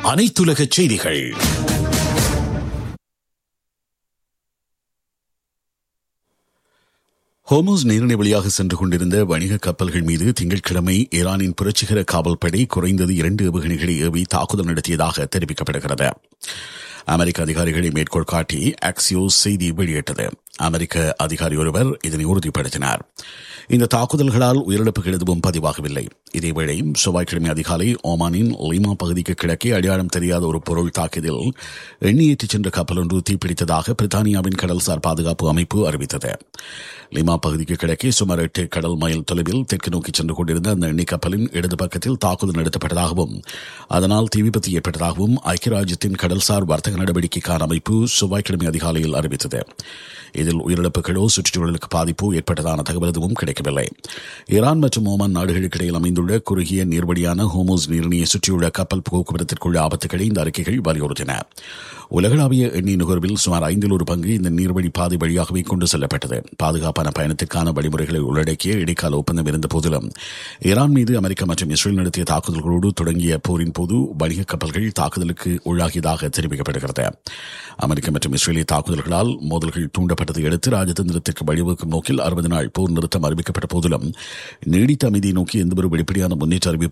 அனைத்துலக செய்திகள் ஹோமோஸ் நீரிணை வழியாக சென்று கொண்டிருந்த வணிக கப்பல்கள் மீது திங்கட்கிழமை ஈரானின் புரட்சிகர காவல்படை குறைந்தது இரண்டு ஏவுகணைகளை ஏவி தாக்குதல் நடத்தியதாக தெரிவிக்கப்படுகிறது அமெரிக்க அதிகாரிகளை மேற்கோள் காட்டி ஆக்சியோஸ் செய்தி வெளியிட்டது அமெரிக்க அதிகாரி ஒருவர் இதனை உறுதிப்படுத்தினார் இந்த தாக்குதல்களால் உயிரிழப்புகள் எதுவும் பதிவாகவில்லை இதேவேளை செவ்வாய்க்கிழமை அதிகாலை ஓமானின் லீமா பகுதிக்கு கிழக்கே அடையாளம் தெரியாத ஒரு பொருள் தாக்கியதில் எண்ணெய் ஏற்றிச் சென்ற கப்பல் ஒன்று தீப்பிடித்ததாக பிரித்தானியாவின் கடல்சார் பாதுகாப்பு அமைப்பு அறிவித்தது லிமா பகுதிக்கு கிழக்கே சுமார் எட்டு கடல் மைல் தொலைவில் தெற்கு நோக்கி சென்று கொண்டிருந்த அந்த எண்ணெய் கப்பலின் இடது பக்கத்தில் தாக்குதல் நடத்தப்பட்டதாகவும் அதனால் தீ விபத்து ஏற்பட்டதாகவும் ஐக்கிய ராஜ்யத்தின் கடல்சார் வர்த்தக நடவடிக்கைக்கான அமைப்பு செவ்வாய்க்கிழமை அதிகாலையில் அறிவித்தது இதில் உயிரிழப்புகளோ சுற்றுச்சூழலுக்கு பாதிப்போ ஏற்பட்டதான தகவல் எதுவும் கிடைக்கவில்லை ஈரான் மற்றும் ஓமான் நாடுகளுக்கு இடையில் அமைந்துள்ள குறுகிய நீர்வழியான ஹோமோஸ் நீரிணையை சுற்றியுள்ள கப்பல் போக்குவரத்திற்குள்ள ஆபத்துக்களை இந்த அறிக்கைகள் வலியுறுத்தின உலகளாவிய எண்ணெய் நுகர்வில் சுமார் ஐந்தில் ஒரு பங்கு இந்த நீர்வழி பாதை வழியாகவே கொண்டு செல்லப்பட்டது பாதுகாப்பான பயணத்திற்கான வழிமுறைகளை உள்ளடக்கிய இடைக்கால ஒப்பந்தம் இருந்த போதிலும் ஈரான் மீது அமெரிக்கா மற்றும் இஸ்ரேல் நடத்திய தாக்குதல்களோடு தொடங்கிய போரின் போது வணிக கப்பல்கள் தாக்குதலுக்கு உள்ளாகியதாக தெரிவிக்கப்படுகிறது அமெரிக்க மற்றும் இஸ்ரேலிய தாக்குதல்களால் மோதல்கள் தூண்டப்பட்டதை அடுத்து ராஜதந்திரத்திற்கு வழிவகுக்கும் நோக்கில் அறுபது நாள் போர் நிறுத்தம் அறிவிக்கப்பட்ட போதிலும் நீடித்த அமைதியை நோக்கி எந்தவொரு வெளிப்படையான முன்னேற்ற அறிவிப்பு